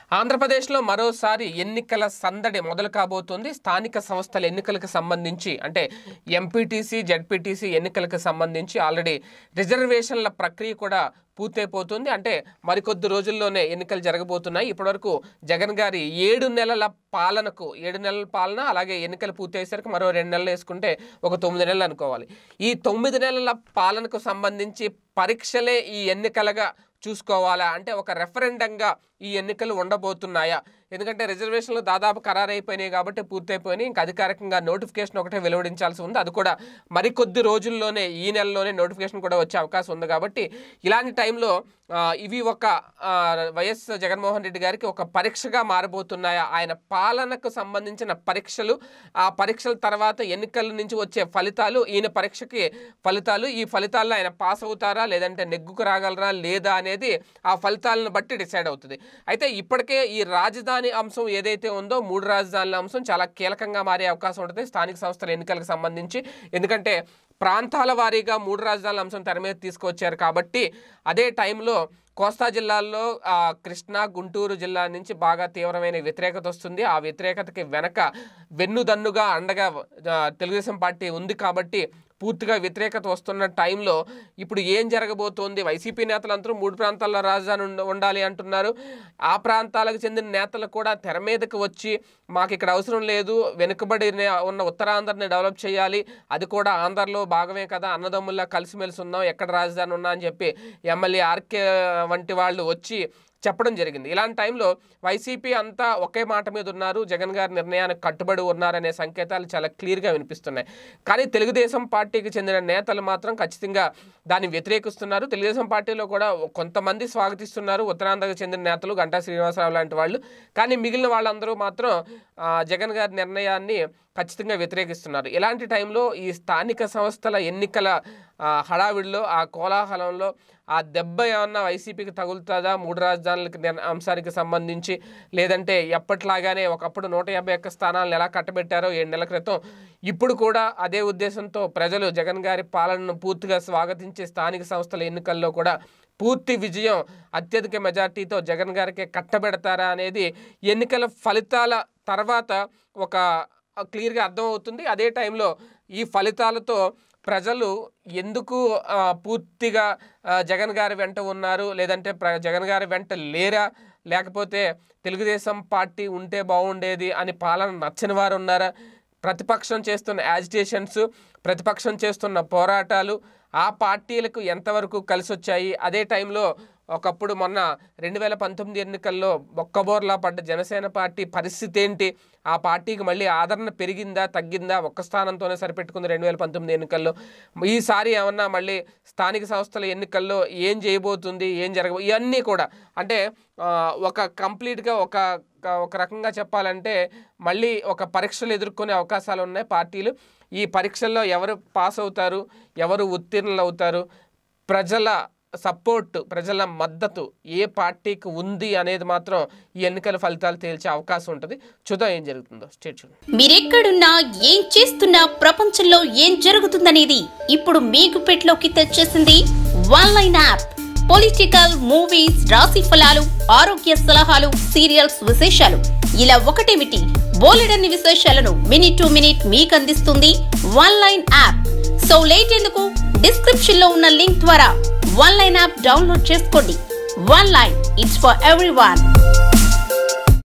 ఆంధ్రప్రదేశ్లో మరోసారి ఎన్నికల సందడి మొదలు కాబోతోంది స్థానిక సంస్థల ఎన్నికలకు సంబంధించి అంటే ఎంపీటీసీ జడ్పీటీసీ ఎన్నికలకు సంబంధించి ఆల్రెడీ రిజర్వేషన్ల ప్రక్రియ కూడా పూర్తయిపోతుంది అంటే మరికొద్ది రోజుల్లోనే ఎన్నికలు జరగబోతున్నాయి ఇప్పటివరకు జగన్ గారి ఏడు నెలల పాలనకు ఏడు నెలల పాలన అలాగే ఎన్నికలు పూర్తయ్యేసరికి మరో రెండు నెలలు వేసుకుంటే ఒక తొమ్మిది నెలలు అనుకోవాలి ఈ తొమ్మిది నెలల పాలనకు సంబంధించి పరీక్షలే ఈ ఎన్నికలుగా చూసుకోవాలా అంటే ఒక రెఫరెండంగా ఈ ఎన్నికలు ఉండబోతున్నాయా ఎందుకంటే రిజర్వేషన్లు దాదాపు ఖరారైపోయినాయి కాబట్టి పూర్తయిపోయినాయి ఇంకా అధికారికంగా నోటిఫికేషన్ ఒకటే వెలువడించాల్సి ఉంది అది కూడా మరికొద్ది రోజుల్లోనే ఈ నెలలోనే నోటిఫికేషన్ కూడా వచ్చే అవకాశం ఉంది కాబట్టి ఇలాంటి టైంలో ఆ, ఇవి ఒక ఆ, వైఎస్ జగన్మోహన్ రెడ్డి గారికి ఒక పరీక్షగా మారబోతున్నాయా ఆయన పాలనకు సంబంధించిన పరీక్షలు ఆ పరీక్షల తర్వాత ఎన్నికల నుంచి వచ్చే ఫలితాలు ఈయన పరీక్షకి ఫలితాలు ఈ ఫలితాల్లో ఆయన పాస్ అవుతారా లేదంటే నెగ్గుకు రాగలరా లేదా అనేది ఆ ఫలితాలను బట్టి డిసైడ్ అవుతుంది అయితే ఇప్పటికే ఈ రాజధాని అంశం ఏదైతే ఉందో మూడు రాజధానుల అంశం చాలా కీలకంగా మారే అవకాశం ఉంటుంది స్థానిక సంస్థల ఎన్నికలకు సంబంధించి ఎందుకంటే ప్రాంతాల వారీగా మూడు రాజధానుల అంశం తెర మీద తీసుకొచ్చారు కాబట్టి అదే టైంలో కోస్తా జిల్లాల్లో ఆ, కృష్ణా గుంటూరు జిల్లా నుంచి బాగా తీవ్రమైన వ్యతిరేకత వస్తుంది ఆ వ్యతిరేకతకి వెనక వెన్నుదన్నుగా అండగా ఆ, తెలుగుదేశం పార్టీ ఉంది కాబట్టి పూర్తిగా వ్యతిరేకత వస్తున్న టైంలో ఇప్పుడు ఏం జరగబోతోంది వైసీపీ నేతలందరూ మూడు ప్రాంతాల్లో రాజధాని ఉండ- ఉండాలి అంటున్నారు ఆ ప్రాంతాలకు చెందిన నేతలు కూడా తెర మీదకి వచ్చి మాకు ఇక్కడ అవసరం లేదు వెనుకబడి నే- ఉన్న ఉత్తరాంధ్రని డెవలప్ చేయాలి అది కూడా ఆంధ్రలో భాగమే కదా అన్నదమ్ముల్లా కలిసిమెలిసి ఉందాం ఎక్కడ రాజధాని ఉన్నా అని చెప్పి ఎమ్మెల్యే ఆర్కే వంటి వాళ్ళు వచ్చి చెప్పడం జరిగింది ఇలాంటి టైంలో వైసీపీ అంతా ఒకే మాట మీద ఉన్నారు జగన్ గారి నిర్ణయానికి కట్టుబడి ఉన్నారనే సంకేతాలు చాలా క్లియర్గా వినిపిస్తున్నాయి కానీ తెలుగుదేశం పార్టీకి చెందిన నేతలు మాత్రం ఖచ్చితంగా దాన్ని వ్యతిరేకిస్తున్నారు తెలుగుదేశం పార్టీలో కూడా కొంతమంది స్వాగతిస్తున్నారు ఉత్తరాంధ్రకు చెందిన నేతలు గంటా శ్రీనివాసరావు లాంటి వాళ్ళు కానీ మిగిలిన వాళ్ళందరూ మాత్రం ఆ, జగన్ గారి నిర్ణయాన్ని ఖచ్చితంగా వ్యతిరేకిస్తున్నారు ఇలాంటి టైంలో ఈ స్థానిక సంస్థల ఎన్నికల ఆ, హడావిడిలో ఆ కోలాహలంలో ఆ దెబ్బ ఏమన్నా వైసీపీకి తగులుతుందా మూడు రాజధానులకి నిర్- అంశానికి సంబంధించి లేదంటే ఎప్పట్లాగానే ఒకప్పుడు నూట యాభై ఒక్క స్థానాలను ఎలా కట్టబెట్టారో ఏడు నెలల క్రితం ఇప్పుడు కూడా అదే ఉద్దేశంతో ప్రజలు జగన్ గారి పాలనను పూర్తిగా స్వాగతించే స్థానిక సంస్థల ఎన్నికల్లో కూడా పూర్తి విజయం అత్యధిక మెజార్టీతో జగన్ గారికి కట్టబెడతారా అనేది ఎన్నికల ఫలితాల తర్వాత ఒక క్లియర్గా అర్థమవుతుంది అదే టైంలో ఈ ఫలితాలతో ప్రజలు ఎందుకు ఆ, పూర్తిగా ఆ, జగన్ గారి వెంట ఉన్నారు లేదంటే ప్ర జగన్ గారి వెంట లేరా లేకపోతే తెలుగుదేశం పార్టీ ఉంటే బాగుండేది అని పాలన నచ్చని వారు ఉన్నారా ప్రతిపక్షం చేస్తున్న యాజిటేషన్స్ ప్రతిపక్షం చేస్తున్న పోరాటాలు ఆ పార్టీలకు ఎంతవరకు కలిసి వచ్చాయి అదే టైంలో ఒకప్పుడు మొన్న రెండు వేల పంతొమ్మిది ఎన్నికల్లో ఒక్కబోర్లా పడ్డ జనసేన పార్టీ పరిస్థితి ఏంటి ఆ పార్టీకి మళ్ళీ ఆదరణ పెరిగిందా తగ్గిందా ఒక్క స్థానంతోనే సరిపెట్టుకుంది రెండు వేల పంతొమ్మిది ఎన్నికల్లో ఈసారి ఏమన్నా మళ్ళీ స్థానిక సంస్థల ఎన్నికల్లో ఏం చేయబోతుంది ఏం జరగబో ఇవన్నీ కూడా అంటే ఆ, ఒక కంప్లీట్గా ఒక ఒక రకంగా చెప్పాలంటే మళ్ళీ ఒక పరీక్షలు ఎదుర్కొనే అవకాశాలు ఉన్నాయి పార్టీలు ఈ పరీక్షల్లో ఎవరు పాస్ అవుతారు ఎవరు ఉత్తీర్ణులు అవుతారు ప్రజల సపోర్ట్ ప్రజల మద్దతు ఏ పార్టీకి ఉంది అనేది మాత్రం ఈ ఎన్నికల ఫలితాలు తేల్చే అవకాశం ఉంటుంది చూద్దాం ఏం జరుగుతుందో స్టేట్ చూడండి మీరెక్కడున్నా ఏం చేస్తున్నా ప్రపంచంలో ఏం జరుగుతుందనేది ఇప్పుడు మీకు పెట్లోకి తెచ్చేసింది one line app political movies రాశి ఫలాలు ఆరోగ్య సలహాలు సీరియల్స్ విశేషాలు ఇలా ఒకటేమిటి బోలెడన్ని విశేషాలను మినిట్ టు మినిట్ మీకు అందిస్తుంది one line app so late ఎందుకు డిస్క్రిప్షన్ లో ఉన్న లింక్ ద్వారా వన్ లైన్ యాప్ డౌన్లోడ్ చేసుకోండి one line it's for every